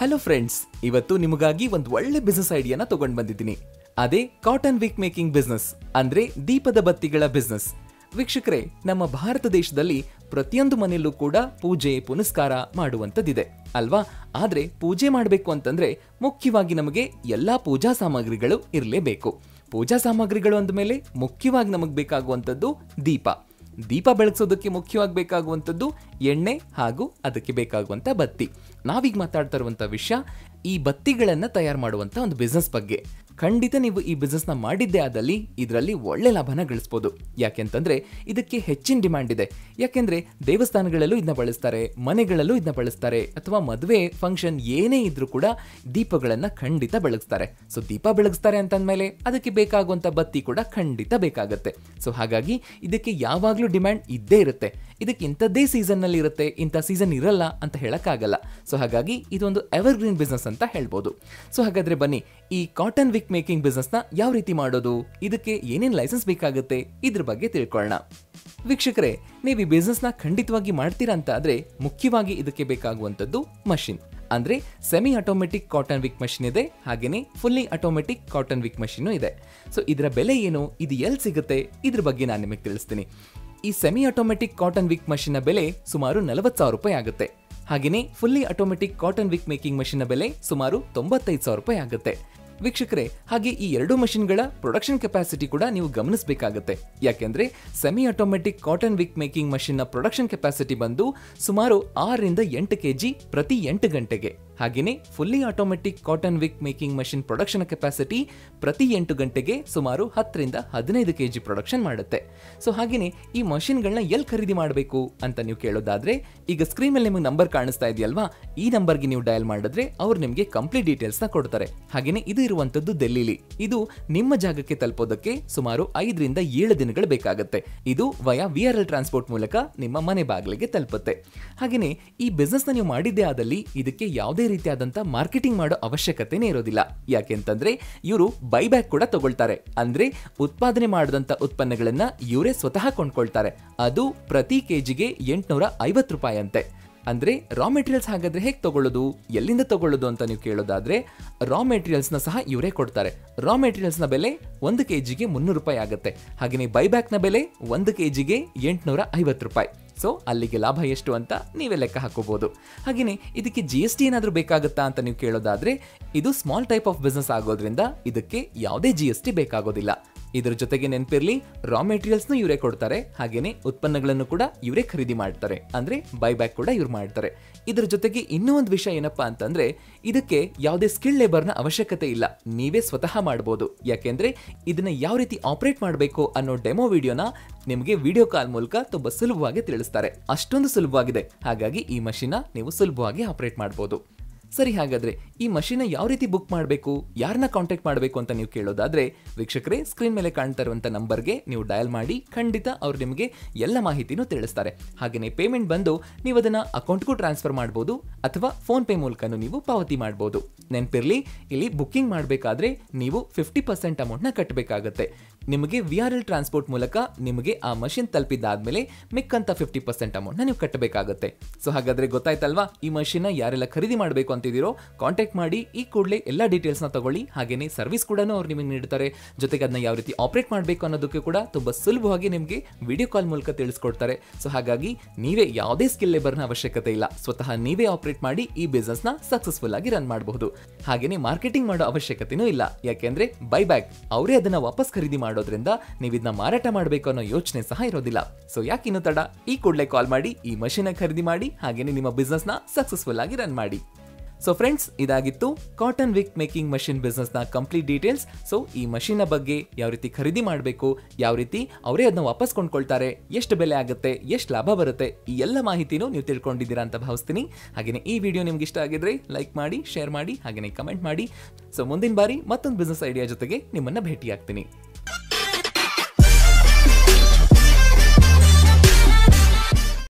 hello friends ಇವತ್ತು ನಿಮಗಾಗಿ ಒಂದು ಒಳ್ಳೆ ಬಿಸ್ನೆಸ್ ಐಡಿಯಾನ ತಗೊಂಡ್ ಬಂದಿದ್ದೀನಿ ಅದೇ ಕಾಟನ್ ವಿಕ್ ಮೇಕಿಂಗ್ ಬಿಸ್ನೆಸ್ ಅಂದ್ರೆ ದೀಪದ ಬತ್ತಿಗಳ ಬಿಸ್ನೆಸ್ ವೀಕ್ಷಕರೇ ನಮ್ಮ ಭಾರತ ದೇಶದಲ್ಲಿ ಪ್ರತಿಯೊಂದು ಮನೆಯಲ್ಲೂ ಕೂಡ ಪೂಜೆ ಪುನಸ್ಕಾರ ಮಾಡುವಂಥದ್ದಿದೆ ಅಲ್ವಾ ಆದ್ರೆ ಪೂಜೆ ಮಾಡಬೇಕು ಅಂತಂದ್ರೆ ಮುಖ್ಯವಾಗಿ ನಮಗೆ ಎಲ್ಲಾ ಪೂಜಾ ಸಾಮಗ್ರಿಗಳು ಇರಲೇಬೇಕು ಪೂಜಾ ಸಾಮಗ್ರಿಗಳು ಅಂದಮೇಲೆ ಮುಖ್ಯವಾಗಿ ನಮಗೆ ಬೇಕಾಗುವಂಥದ್ದು ದೀಪ ದೀಪ ಬೆಳಗ್ಸೋದಕ್ಕೆ ಮುಖ್ಯವಾಗಿ ಬೇಕಾಗುವಂಥದ್ದು ಎಣ್ಣೆ ಹಾಗೂ ಅದಕ್ಕೆ ಬೇಕಾಗುವಂಥ ಬತ್ತಿ ನಾವೀಗ ಮಾತಾಡ್ತಾ ಇರುವಂಥ ವಿಷಯ ಈ ಬತ್ತಿಗಳನ್ನ ತಯಾರು ಮಾಡುವಂಥ ಒಂದು ಬಿಸ್ನೆಸ್ ಬಗ್ಗೆ ಖಂಡಿತ ನೀವು ಈ ಬಿಸ್ನೆಸ್ನ ಮಾಡಿದ್ದೇ ಆದಲ್ಲಿ ಇದರಲ್ಲಿ ಒಳ್ಳೆ ಲಾಭನ ಗಳಿಸ್ಬೋದು ಯಾಕೆಂತಂದ್ರೆ ಇದಕ್ಕೆ ಹೆಚ್ಚಿನ ಡಿಮ್ಯಾಂಡ್ ಇದೆ ಯಾಕೆಂದ್ರೆ ದೇವಸ್ಥಾನಗಳಲ್ಲೂ ಇದನ್ನ ಬಳಸ್ತಾರೆ ಮನೆಗಳಲ್ಲೂ ಇದನ್ನ ಬಳಸ್ತಾರೆ ಅಥವಾ ಮದುವೆ ಫಂಕ್ಷನ್ ಏನೇ ಇದ್ರೂ ಕೂಡ ದೀಪಗಳನ್ನ ಖಂಡಿತ ಬೆಳಗಿಸ್ತಾರೆ ಸೊ ದೀಪ ಬೆಳಗಿಸ್ತಾರೆ ಅಂತಂದ್ಮೇಲೆ ಅದಕ್ಕೆ ಬೇಕಾಗುವಂತ ಬತ್ತಿ ಕೂಡ ಖಂಡಿತ ಬೇಕಾಗತ್ತೆ ಸೊ ಹಾಗಾಗಿ ಇದಕ್ಕೆ ಯಾವಾಗಲೂ ಡಿಮ್ಯಾಂಡ್ ಇದ್ದೇ ಇರುತ್ತೆ ಇದಕ್ಕೆ ಇಂಥದ್ದೇ ಸೀಸನ್ ನಲ್ಲಿ ಇರುತ್ತೆ ಇಂಥ ಸೀಸನ್ ಇರಲ್ಲ ಅಂತ ಹೇಳಕ್ಕಾಗಲ್ಲ ಸೊ ಹಾಗಾಗಿ ಇದೊಂದು ಎವರ್ ಗ್ರೀನ್ ಬಿಸ್ನೆಸ್ ಅಂತ ಹೇಳ್ಬೋದು ಸೊ ಹಾಗಾದ್ರೆ ಬನ್ನಿ ಈ ಕಾಟನ್ ವಿಕ್ ಮೇಕಿಂಗ್ ಬಿಸ್ನೆಸ್ ನ ಯಾವ ರೀತಿ ಮಾಡೋದು ಇದಕ್ಕೆ ಏನೇನ್ ಲೈಸೆನ್ಸ್ ಬೇಕಾಗುತ್ತೆ ಇದ್ರ ಬಗ್ಗೆ ತಿಳ್ಕೊಳ್ಳೋಣ ವೀಕ್ಷಕರೇ ನೀವು ಈ ಬಿಸ್ನೆಸ್ ನ ಖಂಡಿತವಾಗಿ ಮಾಡ್ತೀರಾ ಅಂತ ಆದ್ರೆ ಮುಖ್ಯವಾಗಿ ಇದಕ್ಕೆ ಬೇಕಾಗುವಂತದ್ದು ಮಷಿನ್ ಅಂದ್ರೆ semi automatic cotton wick machine ಇದೆ ಹಾಗೇನೆ fully automatic cotton wick machine ಇದೆ ಸೊ ಇದರ ಬೆಲೆ ಏನು ಇದು ಎಲ್ಲಿ ಸಿಗುತ್ತೆ ಇದ್ರ ಬಗ್ಗೆ ನಾನು ನಿಮಗೆ ತಿಳಿಸ್ತೀನಿ ಈ semi automatic cotton wick machine ಬೆಲೆ ಸುಮಾರು ನಲವತ್ತು ಸಾವಿರ ರೂಪಾಯಿ ಆಗುತ್ತೆ ಹಾಗೆಯೇ fully automatic cotton wick making machine ಬೆಲೆ ಸುಮಾರು ತೊಂಬತ್ತೈದು ಸಾವಿರ ರೂಪಾಯಿ ಆಗುತ್ತೆ ವೀಕ್ಷಕರೇ ಹಾಗೆ ಈ ಎರಡು ಮಷಿನ್ಗಳ ಪ್ರೊಡಕ್ಷನ್ ಕೆಪಾಸಿಟಿ ಕೂಡ ನೀವು ಗಮನಿಸಬೇಕಾಗುತ್ತೆ ಯಾಕೆಂದ್ರೆ semi automatic cotton wick making ಮಷಿನ್ನ ಪ್ರೊಡಕ್ಷನ್ ಕೆಪಾಸಿಟಿ ಬಂದು ಸುಮಾರು ಆರರಿಂದ ಎಂಟು ಕೆಜಿ ಪ್ರತಿ ಎಂಟು ಗಂಟೆಗೆ ಹಾಗೆಯೇ fully automatic cotton wick making machine production capacity ಪ್ರತಿ ಎಂಟು ಗಂಟೆಗೆ ಸುಮಾರು ಹತ್ತರಿಂದ ಹದಿನೈದು ಕೆಜಿ ಪ್ರೊಡಕ್ಷನ್ ಮಾಡುತ್ತೆ ಸೊ ಹಾಗೆಯೇ ಈ ಮಷಿನ್ಗಳನ್ನ ಎಲ್ಲಿ ಖರೀದಿ ಮಾಡಬೇಕು ಅಂತ ನೀವು ಕೇಳೋದಾದ್ರೆ ಈಗ ಸ್ಕ್ರೀನ್ ಮೇಲೆ ನಿಮಗೆ ನಂಬರ್ ಕಾಣಿಸ್ತಾ ಇದೆಯಲ್ವಾ ಈ ನಂಬರ್ಗೆ ನೀವು ಡಯಲ್ ಮಾಡಿದ್ರೆ ಅವ್ರು ನಿಮಗೆ ಕಂಪ್ಲೀಟ್ ಡೀಟೇಲ್ಸ್ ನ ಕೊಡ್ತಾರೆ ಹಾಗೆಯೇ ಇದು ಇರುವಂತದ್ದು ಡೆಲ್ಲಿಲಿ ಇದು ನಿಮ್ಮ ಜಾಗಕ್ಕೆ ತಲುಪೋದಕ್ಕೆ ಸುಮಾರು ಐದರಿಂದ ಏಳು ದಿನಗಳು ಬೇಕಾಗುತ್ತೆ ಇದು ವಯಾ ವಿ ಆರ್ ಎಲ್ ಟ್ರಾನ್ಸ್ಪೋರ್ಟ್ ಮೂಲಕ ನಿಮ್ಮ ಮನೆ ಬಾಗಿಲಿಗೆ ತಲುಪುತ್ತೆ ಹಾಗೆಯೇ ಈ ಬಿಸ್ನೆಸ್ ನ ನೀವು ಮಾಡಿದ್ದೇ ಆದಲ್ಲಿ ಇದಕ್ಕೆ ಯಾವುದೇ ರೀತಿಯಾದಂತ ಮಾರ್ಕೆಟಿಂಗ್ ಮಾಡೋ ಅವಶ್ಯಕತೆನೇ ಇರೋದಿಲ್ಲ ಯಾಕೆಂತಂದ್ರೆ ಇವರು ಬೈಬ್ಯಾಕ್ ಕೂಡ ತಗೊಳ್ತಾರೆ ಅಂದ್ರೆ ಉತ್ಪಾದನೆ ಮಾಡಿದಂತ ಉತ್ಪನ್ನಗಳನ್ನ ಇವರೇ ಸ್ವತಃ ಕೊಂಡ್ಕೊಳ್ತಾರೆ ಅದು ಪ್ರತಿ ಕೆಜಿಗೆ ಎಂಟುನೂರ ಐವತ್ತು ರೂಪಾಯಿ ಅಂತೆ ಅಂದ್ರೆ ರಾ ಮೆಟೀರಿಯಲ್ಸ್ ಹಾಗಾದ್ರೆ ಹೇಗೆ ತಗೊಳ್ಳೋದು ಎಲ್ಲಿಂದ ತಗೊಳ್ಳೋದು ಅಂತ ನೀವು ಕೇಳೋದಾದ್ರೆ ರಾ ಮೆಟೀರಿಯಲ್ಸ್ ನ ಸಹ ಇವರೇ ಕೊಡ್ತಾರೆ ರಾ ಮೆಟೀರಿಯಲ್ಸ್ ನ ಬೆಲೆ ಒಂದು ಕೆಜಿಗೆ ಮುನ್ನೂರು ರೂಪಾಯಿ ಆಗುತ್ತೆ ಹಾಗೆಯೇ ಬೈಬ್ಯಾಕ್ ನ ಬೆಲೆ ಒಂದು ಕೆಜಿಗೆ ಎಂಟುನೂರ ಐವತ್ತು ರೂಪಾಯಿ ಸೊ ಅಲ್ಲಿಗೆ ಲಾಭ ಎಷ್ಟು ಅಂತ ನೀವೇ ಲೆಕ್ಕ ಹಾಕೋಬಹುದು ಹಾಗೆಯೇ ಇದಕ್ಕೆ ಜಿ ಎಸ್ ಟಿ ಏನಾದರೂ ಬೇಕಾಗುತ್ತಾ ಅಂತ ನೀವು ಕೇಳೋದಾದ್ರೆ ಇದು ಸ್ಮಾಲ್ ಟೈಪ್ ಆಫ್ ಬಿಸ್ನೆಸ್ ಆಗೋದ್ರಿಂದ ಇದಕ್ಕೆ ಯಾವುದೇ ಜಿ ಎಸ್ ಟಿ ಬೇಕಾಗೋದಿಲ್ಲ ಇದರ ಜೊತೆಗೆ ನೆನಪಿರ್ಲಿ ರಾ ಮೆಟೀರಿಯಲ್ಸ್ನು ಇವರೇ ಕೊಡ್ತಾರೆ ಹಾಗೇನೆ ಉತ್ಪನ್ನಗಳನ್ನು ಕೂಡ ಇವರೇ ಖರೀದಿ ಮಾಡ್ತಾರೆ ಅಂದ್ರೆ ಬೈಬ್ಯಾಕ್ ಕೂಡ ಇವ್ರು ಮಾಡ್ತಾರೆ ಇದರ ಜೊತೆಗೆ ಇನ್ನೂ ಒಂದು ವಿಷಯ ಏನಪ್ಪಾ ಅಂತಂದ್ರೆ ಇದಕ್ಕೆ ಯಾವುದೇ ಸ್ಕಿಲ್ ಲೇಬರ್ನ ಅವಶ್ಯಕತೆ ಇಲ್ಲ ನೀವೇ ಸ್ವತಃ ಮಾಡಬಹುದು ಯಾಕೆಂದ್ರೆ ಇದನ್ನ ಯಾವ ರೀತಿ ಆಪರೇಟ್ ಮಾಡಬೇಕು ಅನ್ನೋ ಡೆಮೋ ವಿಡಿಯೋನ ನಿಮಗೆ ವಿಡಿಯೋ ಕಾಲ್ ಮೂಲಕ ತುಂಬಾ ಸುಲಭವಾಗಿ ತಿಳಿಸ್ತಾರೆ ಅಷ್ಟೊಂದು ಸುಲಭವಾಗಿದೆ ಹಾಗಾಗಿ ಈ ಮಷಿನ ನೀವು ಸುಲಭವಾಗಿ ಆಪರೇಟ್ ಮಾಡಬಹುದು ಸರಿ ಹಾಗಾದ್ರೆ ಈ ಮಷೀನ್ ಯಾವ ರೀತಿ ಬುಕ್ ಮಾಡಬೇಕು ಯಾರನ್ನ ಕಾಂಟ್ಯಾಕ್ಟ್ ಮಾಡಬೇಕು ಅಂತ ನೀವು ಕೇಳೋದಾದ್ರೆ ವೀಕ್ಷಕರೇ ಸ್ಕ್ರೀನ್ ಮೇಲೆ ಕಾಣ್ತಾ ಇರುವಂತ ನಂಬರ್ಗೆ ನೀವು ಡಯಲ್ ಮಾಡಿ ಖಂಡಿತ ಅವ್ರು ನಿಮಗೆ ಎಲ್ಲ ಮಾಹಿತಿನೂ ತಿಳಿಸ್ತಾರೆ ಹಾಗೆಯೇ ಪೇಮೆಂಟ್ ಬಂದು ನೀವು ಅದನ್ನ ಅಕೌಂಟ್ಗೂ ಟ್ರಾನ್ಸ್ಫರ್ ಮಾಡಬಹುದು ಅಥವಾ ಫೋನ್ ಪೇ ಮೂಲಕನೂ ನೀವು ಪಾವತಿ ಮಾಡಬಹುದು ನೆನಪಿರ್ಲಿ ಇಲ್ಲಿ ಬುಕ್ಕಿಂಗ್ ಮಾಡಬೇಕಾದ್ರೆ ನೀವು ಫಿಫ್ಟಿ ಪರ್ಸೆಂಟ್ ಅಮೌಂಟ್ನ ಕಟ್ಟಬೇಕಾಗುತ್ತೆ ನಿಮಗೆ ವಿ ಆರ್ ಎಲ್ ಟ್ರಾನ್ಸ್ಪೋರ್ಟ್ ಮೂಲಕ ನಿಮಗೆ ಆ ಮಷಿನ್ ತಲುಪಿದ್ದಾದ್ಮೇಲೆ ಮಿಕ್ಕಂತ ಫಿಫ್ಟಿ ಪರ್ಸೆಂಟ್ ಅಮೌಂಟ್ನ ನೀವು ಕಟ್ಟಬೇಕಾಗುತ್ತೆ ಸೊ ಹಾಗಾದ್ರೆ ಗೊತ್ತಾಯ್ತಲ್ವಾ ಈ ಮಷಿನ್ ಯಾರೆಲ್ಲ ಖರೀದಿ ಮಾಡಬೇಕು ಅಂತಿದ್ದೀರೋ ಕಾಂಟ್ಯಾಕ್ಟ್ ಮಾಡಿ ಈ ಕೂಡಲೇ ಎಲ್ಲ ಡೀಟೇಲ್ಸ್ನ ತಗೊಳ್ಳಿ ಹಾಗೇನೆ ಸರ್ವಿಸ್ ಕೂಡ ಅವ್ರು ನಿಮಗೆ ನೀಡ್ತಾರೆ ಜೊತೆಗೆ ಅದನ್ನ ಯಾವ ರೀತಿ ಆಪರೇಟ್ ಮಾಡಬೇಕು ಅನ್ನೋದಕ್ಕೆ ಕೂಡ ತುಂಬಾ ಸುಲಭವಾಗಿ ನಿಮಗೆ ವಿಡಿಯೋ ಕಾಲ್ ಮೂಲಕ ತಿಳಿಸ್ಕೊಡ್ತಾರೆ ಸೊ ಹಾಗಾಗಿ ನೀವೇ ಯಾವುದೇ ಸ್ಕಿಲ್ ಲೇಬರ್ನ ಅವಶ್ಯಕತೆ ಇಲ್ಲ ಸ್ವತಃ ನೀವೇ ಆಪರೇಟ್ ಮಾಡಿ ಈ ಬಿಸ್ನೆಸ್ ನ ಸಕ್ಸಸ್ಫುಲ್ ಆಗಿ ರನ್ ಮಾಡಬಹುದು ಹಾಗೇನೆ ಮಾರ್ಕೆಟಿಂಗ್ ಮಾಡೋ ಅವಶ್ಯಕತೆನೂ ಇಲ್ಲ ಯಾಕೆಂದ್ರೆ ಬೈಬ್ಯಾಕ್ ಅವರೇ ಅದನ್ನ ವಾಪಸ್ ಖರೀದಿ ಮಾಡೋದ್ರಿಂದ ನೀವು ಇದನ್ನ ಮಾರಾಟ ಮಾಡಬೇಕು ಅನ್ನೋ ಯೋಚನೆ ಸಹ ಇರೋದಿಲ್ಲ ಸೊ ಯಾಕೆ ಇನ್ನು ತಡ ಈ ಕೂಡಲೇ ಕಾಲ್ ಮಾಡಿ ಈ ಮಷೀನ್ ಖರೀದಿ ಮಾಡಿ ಹಾಗೇನೆ ನಿಮ್ಮ ಬಿಸ್ನೆಸ್ ನ ಸಕ್ಸಸ್ಫುಲ್ ಆಗಿ ರನ್ ಮಾಡಿ ಸೊ ಫ್ರೆಂಡ್ಸ್ ಇದಾಗಿತ್ತು cotton wick making machine business ನ ಕಂಪ್ಲೀಟ್ ಡೀಟೇಲ್ಸ್ ಸೊ ಈ ಮಷಿನ್ ಬಗ್ಗೆ ಯಾವ ರೀತಿ ಖರೀದಿ ಮಾಡಬೇಕು ಯಾವ ರೀತಿ ಅವರೇ ಅದನ್ನ ವಾಪಸ್ ಕೊಂಡ್ಕೊಳ್ತಾರೆ ಎಷ್ಟು ಬೆಲೆ ಆಗುತ್ತೆ ಎಷ್ಟು ಲಾಭ ಬರುತ್ತೆ ಈ ಎಲ್ಲ ಮಾಹಿತಿನೂ ನೀವು ತಿಳ್ಕೊಂಡಿದ್ದೀರಾ ಅಂತ ಭಾವಿಸ್ತೀನಿ ಹಾಗೆಯೇ ಈ ವಿಡಿಯೋ ನಿಮ್ಗೆ ಇಷ್ಟ ಆಗಿದ್ರೆ ಲೈಕ್ ಮಾಡಿ ಶೇರ್ ಮಾಡಿ ಹಾಗೆಯೇ ಕಮೆಂಟ್ ಮಾಡಿ ಸೊ ಮುಂದಿನ ಬಾರಿ ಮತ್ತೊಂದು ಬಿಸ್ನೆಸ್ ಐಡಿಯಾ ಜೊತೆಗೆ ನಿಮ್ಮನ್ನ ಭೇಟಿ ಆಗ್ತೀನಿ